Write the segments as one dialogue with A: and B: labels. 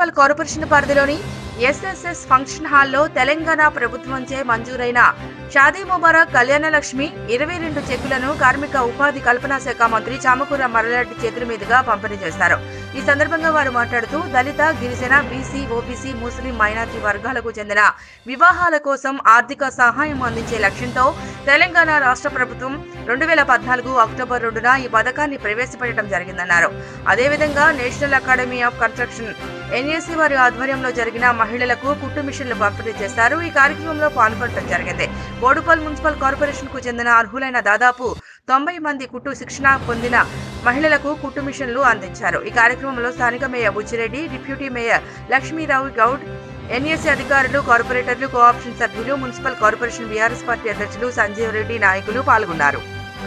A: Municipal corporation పరిధిలోని SSS function హాల్లో తెలంగాణ ప్రభుత్వంచే మంజూరైన షాదీ ముబారక్ కళ్యాణ లక్ష్మి ఇరవై రెండు చెక్కులను కార్మిక ఉపాధి కల్పనా శాఖ మంత్రి చామకూర మరలాటి చేతుల మీదుగా పంపిణీ చేశారు ఈ సందర్భంగా వారు మాట్లాడుతూ దళిత గిరిజన బీసీ ఓబీసీ ముస్లిం మైనార్టీ వర్గాలకు చెందిన వివాహాల కోసం ఆర్థిక సహాయం అందించే లక్ష్యంతో తెలంగాణ రాష్ట్ర ప్రభుత్వం రెండు వేల పద్నాలుగు అక్టోబర్ రెండున ఈ పథకాన్ని ప్రవేశపెట్టడం జరిగిందన్నారు అదేవిధంగా national academy of construction NAC వారి ఆధ్వర్యంలో జరిగిన మహిళలకు కుట్టు మిషన్లు పంపిణీ చేశారు ఈ కార్యక్రమంలో పాల్గొనడం జరిగింది బోడుపల్ మున్సిపల్ కార్పొరేషన్ కు చెందిన అర్హులైన దాదాపు తొంభై మంది కుట్టు శిక్షణ పొందిన మహిళలకు కుట్టు మిషన్లు అందించారు ఈ కార్యక్రమంలో స్థానిక mayor Buchireddy deputy mayor Lakshmi Rao Goud NAC అధికారులు కార్పొరేటర్లు కోఆప్షన్ సభ్యులు మున్సిపల్ కార్పొరేషన్ బీఆర్ఎస్ పార్టీ అధ్యక్షులు సంజీవ్ రెడ్డి నాయకులు పాల్గొన్నారు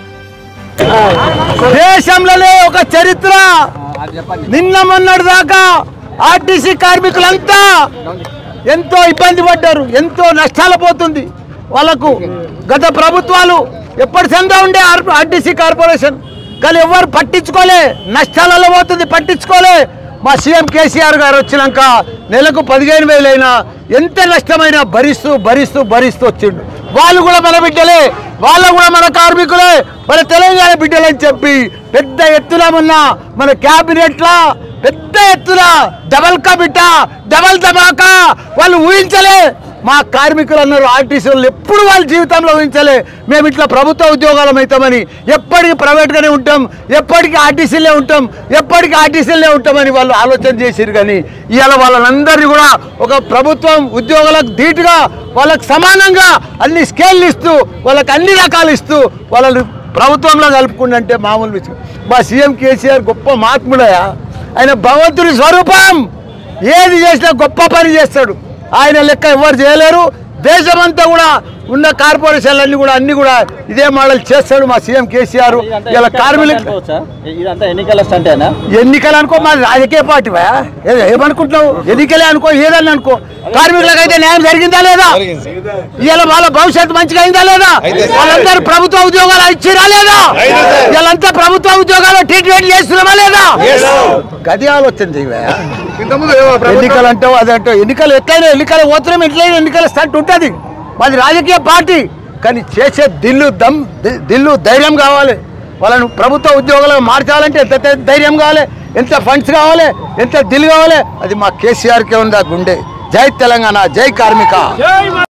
B: దేశంలోనే ఒక చరిత్ర నిన్న మొన్నటి దాకా ఆర్టీసీ కార్మికులంతా ఎంతో ఇబ్బంది పడ్డారు ఎంతో నష్టాలు పోతుంది వాళ్ళకు గత ప్రభుత్వాలు ఎప్పటి సందా ఉండే ఆర్- ఆర్టీసీ కార్పొరేషన్ కానీ ఎవరు పట్టించుకోలే నష్టాలలో పోతుంది పట్టించుకోలే మా సీఎం కేసీఆర్ గారు వచ్చినాక నెలకు పదిహేను వేలైనా ఎంత నష్టమైనా భరిస్తూ భరిస్తూ భరిస్తూ వచ్చిండు వాళ్ళు కూడా మన బిడ్డలే వాళ్ళు కూడా మన కార్మికులే మన తెలంగాణ బిడ్డలని చెప్పి పెద్ద ఎత్తున మొన్న మన క్యాబినెట్లా పెద్ద ఎత్తున డబల్ కా బిడ్డ డబల్ ధమాకా వాళ్ళు ఊహించలే మా కార్మికులు అన్నారు ఆర్టీసీ వాళ్ళు ఎప్పుడు వాళ్ళ జీవితంలో ఊహించలే మేము ఇట్లా ప్రభుత్వ ఉద్యోగాలం అవుతామని ఎప్పటికీ ప్రైవేట్గానే ఉంటాం ఎప్పటికీ ఆర్టీసీలే ఉంటాం ఎప్పటికీ ఆర్టీసీలే ఉంటామని వాళ్ళు ఆలోచన చేసిరు కానీ ఇవాళ వాళ్ళందరినీ కూడా ఒక ప్రభుత్వం ఉద్యోగాలకు ధీటుగా వాళ్ళకి సమానంగా అన్ని స్కేళ్ళు ఇస్తూ వాళ్ళకి అన్ని రకాలు ఇస్తూ వాళ్ళని ప్రభుత్వంలో కలుపుకుంటే మామూలు విషయం మా సీఎం కేసీఆర్ గొప్ప మహాత్ముడయా ఆయన భగవంతుని స్వరూపం ఏది చేసినా గొప్ప పని చేస్తాడు ఆయన లెక్క ఎవరు చేయలేరు దేశమంతా కూడా ఉన్న కార్పొరేషన్లన్నీ కూడా అన్ని కూడా ఇదే మోడల్ చేస్తాడు మా సీఎం కేసీఆర్ ఇలా కార్మికులు
C: అనుకోవచ్చా? ఇదంతా ఎన్నికల స్టంటేనా
B: ఎన్నికలు అనుకో మా రాజకీయ పార్టీవా ఏ- ఏమనుకుంటున్నావు ఎన్నికలే అనుకో ఏదన్నా అనుకో కార్మికులకు అయితే న్యాయం జరిగిందా లేదా ఇవాళ వాళ్ళ భవిష్యత్తు మంచిగా అయిందా లేదా వాళ్ళందరూ ప్రభుత్వ ఉద్యోగాలు ఇచ్చిరా లేదా వీళ్ళంతా ప్రభుత్వ ఉద్యోగాలు ట్రీట్మెంట్ చేస్తున్నామా లేదా గది ఆలోచన చేయవా ఎన్నికలు అంటావు అది అంటావు ఎన్నికలు ఎట్లయినా ఎన్నికలు పోతున్నాం ఎట్లయినా ఎన్నికల స్టంట్ ఉంటుంది మాది రాజకీయ పార్టీ కానీ చేసే దిల్లు దమ్ ది- దిల్లు ధైర్యం కావాలి వాళ్ళను ప్రభుత్వ ఉద్యోగాలు మార్చాలంటే ఎంత ధై- ధైర్యం కావాలి ఎంత ఫండ్స్ కావాలి ఎంత దిల్ కావాలి అది మా కేసీఆర్కే ఉంది ఆ గుండె జై తెలంగాణ జై కార్మిక